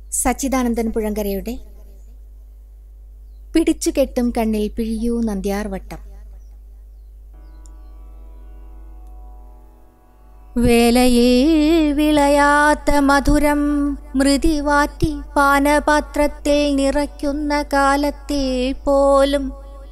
സച്ചിദാനന്ദൻ പുഴങ്കരയുടെ പിടിച്ചു കെട്ടും കണ്ണിൽ പിഴിയൂ നന്ദ്യാർ വട്ടം വേലയിൽ വിളയാത്ത മധുരം മൃതിവാറ്റി പാനപാത്രത്തിൽ നിറയ്ക്കുന്ന കാലത്തിൽ പോലും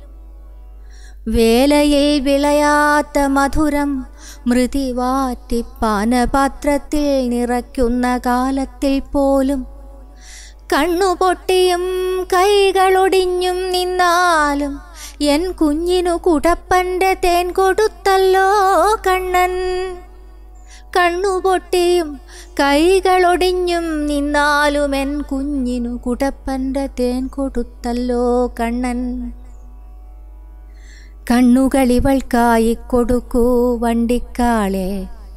വേലയിൽ വിളയാത്ത മധുരം മൃതിവാറ്റി പാനപാത്രത്തിൽ നിറയ്ക്കുന്ന കാലത്തിൽ പോലും കണ്ണുപൊട്ടിയും കൈകളൊടിഞ്ഞും നിന്നാലും എൻ കുഞ്ഞിനു കുടപ്പന്റെ തേൻ കൊടുത്തല്ലോ കണ്ണൻ കണ്ണുപൊട്ടിയും കൈകളൊടിഞ്ഞും നിന്നാലും എൻ കുഞ്ഞിനു കുടപ്പന്റെ തേൻ കൊടുത്തല്ലോ കണ്ണൻ കണ്ണുകളിവൾക്കായി കൊടുക്കൂ വണ്ടിക്കാളെ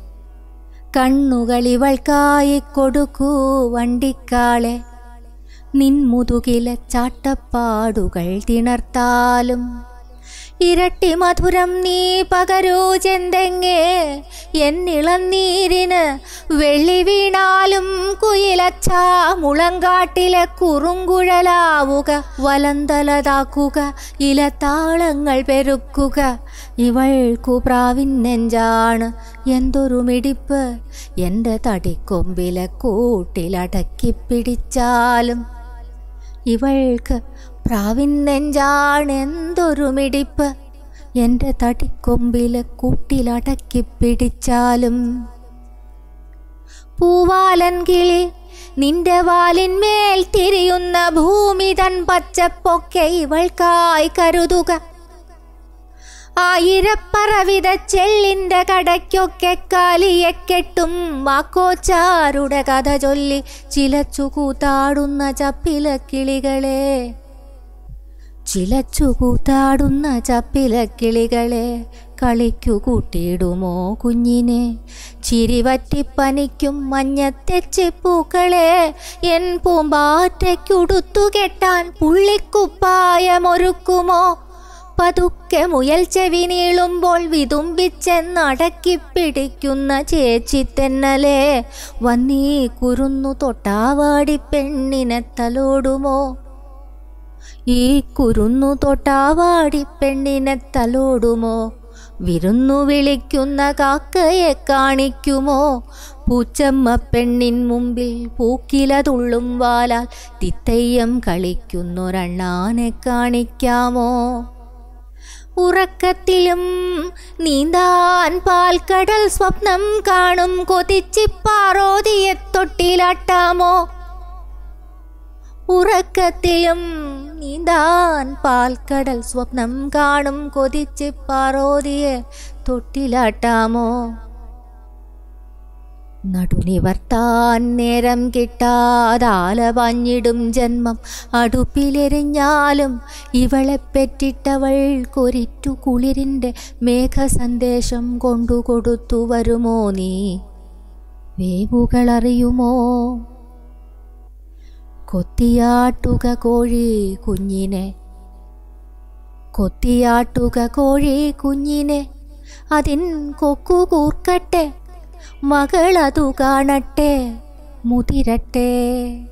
കണ്ണുകളിവൾക്കായി കൊടുക്കൂ വണ്ടിക്കാളെ നിൻമുതുകിലെ ചാട്ടപ്പാടുകൾ തിണർത്താലും ഇരട്ടി മധുരം നീ പകരൂ ചെന്തെങ്ങേ എന്നിളനീരിന് വെള്ളി വീണാലും കുയിലച്ച മുളങ്കാട്ടിലെ കുറുങ്കുഴലാവുക വലന്തലതാക്കുക ഇലത്താളങ്ങൾ പെരുക്കുക ഇവൾക്കു പ്രാവിൻ നെഞ്ചാണ് എന്തൊരു മിടിപ്പ് എൻ്റെ തടിക്കൊമ്പിലെ കൂട്ടിലടക്കി പിടിച്ചാലും ഇവൾക്ക് പ്രാവിൻ നെഞ്ചാണ് എന്തൊരു മിടിപ്പ് എൻ്റെ തടിക്കൊമ്പിലെ കൂട്ടിലടക്കി പിടിച്ചാലും പൂവാലൻ കിളി നിന്റെ വാലിന്മേൽ തിരിയുന്ന ഭൂമി തൻ പച്ചപ്പൊക്കെ ഇവൾക്കായി കരുതുക ആയിരപ്പറവിത ചെള്ളിന്റെ കടയ്ക്കൊക്കെ കാലിയെ കെട്ടും വാക്കോച്ചാരുടെ കഥ ചൊല്ലി ചിലച്ചു കൂത്താടുന്ന ചപ്പില കിളികളെ ചിലച്ചു കൂത്താടുന്ന ചപ്പില കിളികളെ കളിക്കു കൂട്ടിയിടുമോ കുഞ്ഞിനെ ചിരിവറ്റിപ്പനിക്കും മഞ്ഞത്തെച്ചിപ്പൂക്കളെ എൻ പൂമ്പാറ്റയ്ക്കുടുത്തു കെട്ടാൻ പുള്ളിക്കുപ്പായമൊരുക്കുമോ പതുക്കെ മുയൽ ചെവി നീളുമ്പോൾ വിതുമ്പിച്ചെന്നടക്കി പിടിക്കുന്ന ചേച്ചി തെന്നലെ വന്നീ കുരുന്നു തൊട്ടാവാടി പെണ്ണിനെ തലോടുമോ ഈ കുരുന്നു തൊട്ടാവാടി പെണ്ണിനെ തലോടുമോ വിരുന്നു വിളിക്കുന്ന കാക്കയെ കാണിക്കുമോ പൂച്ചമ്മ പെണ്ണിൻ മുമ്പിൽ പൂക്കില തുള്ളും വാലാൽ തിത്തയ്യം കളിക്കുന്നൊരണ്ണാനെ കാണിക്കാമോ ഉറക്കത്തിലും നീന്താൻ പാൽക്കടൽ സ്വപ്നം കാണും കൊതിച്ചിപ്പാറോതിയെ തൊട്ടിലാട്ടാമോ ഉറക്കത്തിലും നീന്താൻ പാൽക്കടൽ സ്വപ്നം കാണും കൊതിച്ചിപ്പാറോതിയെ തൊട്ടിലാട്ടാമോ നടുനിവർത്താൻ നേരം കിട്ടാതാലപാഞ്ഞിടും ജന്മം അടുപ്പിലെരിഞ്ഞാലും ഇവളെ പെറ്റിട്ടവൾ കൊരിറ്റു കുളിരിൻ്റെ മേഘസന്ദേശം കൊണ്ടുകൊടുത്തു വരുമോ നീ വേവുകളറിയുമോ കൊത്തിയാട്ടുക കോഴി കുഞ്ഞിനെ കൊത്തിയാട്ടുക കോഴി കുഞ്ഞിനെ അതിൻ കൊക്കു കൂർക്കട്ടെ മകളതു കാണട്ടെ മുതിരട്ടെ